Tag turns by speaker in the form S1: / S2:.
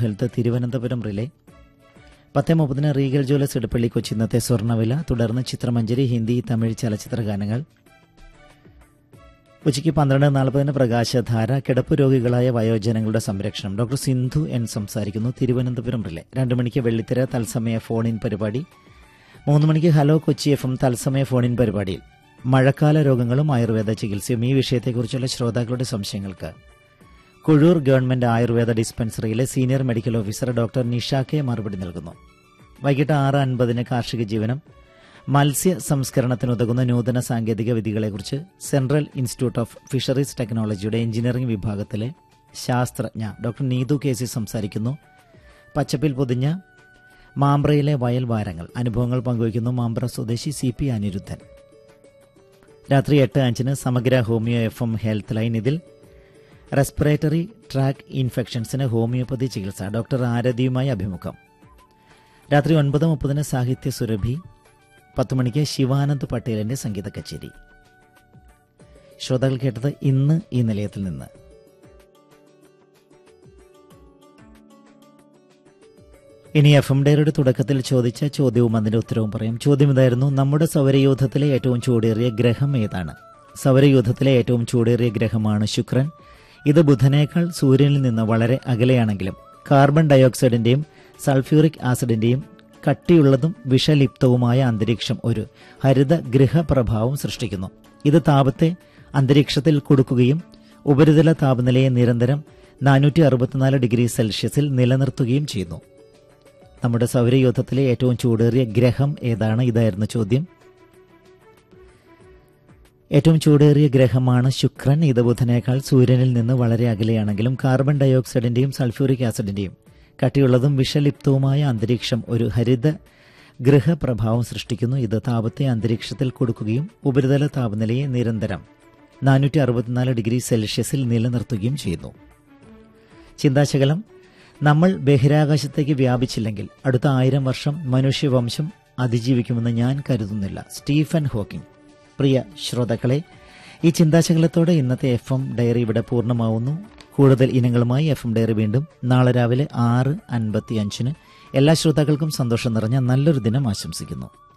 S1: health Thiruvananthapuram relay പത്ത് മുപ്പതിന് Regal Jewellers Edappally Kochi ഇന്നത്തെ സ്വർണ്ണവില തുടർന്ന് ചിത്രമഞ്ജരി ഹിന്ദി തമിഴ് ചലച്ചിത്ര ഗാനങ്ങൾ ഉച്ചയ്ക്ക് പന്ത്രണ്ട് നാൽപ്പതിന് പ്രകാശധാര കിടപ്പ് രോഗികളായ വയോജനങ്ങളുടെ സംരക്ഷണം ഡോക്ടർ സിന്ധു എൻ സംസാരിക്കുന്നു തിരുവനന്തപുരം റിലേ രണ്ട് മണിക്ക് വെള്ളിത്തിര തത്സമയ ഫോൺ ഇൻ പരിപാടി മൂന്ന് മണിക്ക് ഹലോ കൊച്ചി എഫ് എം തത്സമയ ഫോൺ ഇൻ പരിപാടിയിൽ മഴക്കാല രോഗങ്ങളും ആയുർവേദ ചികിത്സയും ഈ വിഷയത്തെക്കുറിച്ചുള്ള ശ്രോതാക്കളുടെ സംശയങ്ങൾക്ക് കുഴൂർ ഗവൺമെന്റ് ആയുർവേദ ഡിസ്പെൻസറിയിലെ senior medical officer doctor Nisha K മറുപടി നൽകുന്നു വൈകിട്ട് ആറ് അൻപതിന് കാർഷിക ജീവനം മത്സ്യ സംസ്കരണത്തിനുതകുന്ന നൂതന സാങ്കേതിക വിദ്യകളെക്കുറിച്ച് സെൻട്രൽ ഇൻസ്റ്റിറ്റ്യൂട്ട് ഓഫ് ഫിഷറീസ് ടെക്നോളജിയുടെ എഞ്ചിനീയറിംഗ് വിഭാഗത്തിലെ ശാസ്ത്രജ്ഞ ഡോക്ടർ നീതു കെ സി സംസാരിക്കുന്നു പച്ചപ്പിൽ പൊതിഞ്ഞ മാമ്പ്രയിലെ വയൽ വാരങ്ങൾ അനുഭവങ്ങൾ പങ്കുവയ്ക്കുന്നു മാമ്പ്ര സ്വദേശി സി പി അനിരുദ്ധൻ രാത്രി എട്ട് അഞ്ചിന് സമഗ്ര ഹോമിയോ എഫ് എം ഹെൽത്ത് ലൈൻ ഇതിൽ റെസ്പിറേറ്ററി ട്രാക്ക് ഇൻഫെക്ഷൻസിന് ഹോമിയോപ്പതി ചികിത്സ ഡോക്ടർ ആരതിയുമായി അഭിമുഖം രാത്രി ഒൻപത് മുപ്പതിന് സാഹിത്യ സുരഭി പത്ത് മണിക്ക് ശിവാനന്ദ് പട്ടേലിന്റെ സംഗീത കച്ചേരി ശ്രോതാക്കൾ കേട്ടത് ഇന്ന് ഈ നിലയത്തിൽ നിന്ന് ഇനി എഫ് എം ഡയറിയുടെ തുടക്കത്തിൽ ചോദിച്ച ചോദ്യവും അതിന്റെ ഉത്തരവും പറയും ചോദ്യം ഇതായിരുന്നു നമ്മുടെ സൗരയൂഥത്തിലെ ഏറ്റവും ചൂടേറിയ ഗ്രഹം ഏതാണ് സൗരയൂഥത്തിലെ ഏറ്റവും ചൂടേറിയ ഗ്രഹമാണ് ശുക്രൻ ഇത് ബുധനേക്കാൾ സൂര്യനിൽ നിന്ന് വളരെ അകലെയാണെങ്കിലും കാർബൺ ഡയോക്സൈഡിന്റെയും സൾഫ്യൂറിക് ആസിഡിന്റെയും കട്ടിയുള്ളതും വിഷലിപ്തവുമായ അന്തരീക്ഷം ഒരു ഹരിത ഗൃഹപ്രഭാവം സൃഷ്ടിക്കുന്നു ഇത് താപത്തെ അന്തരീക്ഷത്തിൽ കൊടുക്കുകയും ഉപരിതല താപനിലയെ നിരന്തരം നാനൂറ്റി അറുപത്തിനാല് ഡിഗ്രി സെൽഷ്യസിൽ നിലനിർത്തുകയും ചെയ്യുന്നു നമ്മുടെ സൗരയൂഥത്തിലെ ഏറ്റവും ചൂടേറിയ ഗ്രഹം ഏതാണ് ഇതായിരുന്നു ചോദ്യം ഏറ്റവും ചൂടേറിയ ഗ്രഹമാണ് ശുക്രൻ ഇത് ബുധനേക്കാൾ സൂര്യനിൽ നിന്ന് വളരെ അകലെയാണെങ്കിലും കാർബൺ ഡയോക്സൈഡിന്റെയും സൾഫ്യൂറിക് ആസിഡിന്റെയും കട്ടിയുള്ളതും വിഷലിപ്തവുമായ അന്തരീക്ഷം ഒരു ഹരിത ഗൃഹപ്രഭാവം സൃഷ്ടിക്കുന്നു ഇത് താപത്തെ അന്തരീക്ഷത്തിൽ കൊടുക്കുകയും ഉപരിതല താപനിലയെ നിരന്തരം നാനൂറ്റി അറുപത്തിനാല് ഡിഗ്രി സെൽഷ്യസിൽ നിലനിർത്തുകയും ചെയ്യുന്നു ചിന്താശകലം നമ്മൾ ബഹിരാകാശത്തേക്ക് വ്യാപിച്ചില്ലെങ്കിൽ അടുത്ത ആയിരം വർഷം മനുഷ്യവംശം അതിജീവിക്കുമെന്ന് ഞാൻ കരുതുന്നില്ല സ്റ്റീഫൻ ഹോക്കിംഗ് പ്രിയ ശ്രോതാക്കളെ ഈ ചിന്താശകലത്തോടെ ഇന്നത്തെ എഫ് എം ഡയറി ഇവിടെ പൂർണ്ണമാവുന്നു കൂടുതൽ ഇനങ്ങളുമായി എഫ് എം ഡയറി വീണ്ടും നാളെ രാവിലെ ആറ് അൻപത്തി അഞ്ചിന് എല്ലാ ശ്രോതാക്കൾക്കും സന്തോഷം നിറഞ്ഞ നല്ലൊരു ദിനം ആശംസിക്കുന്നു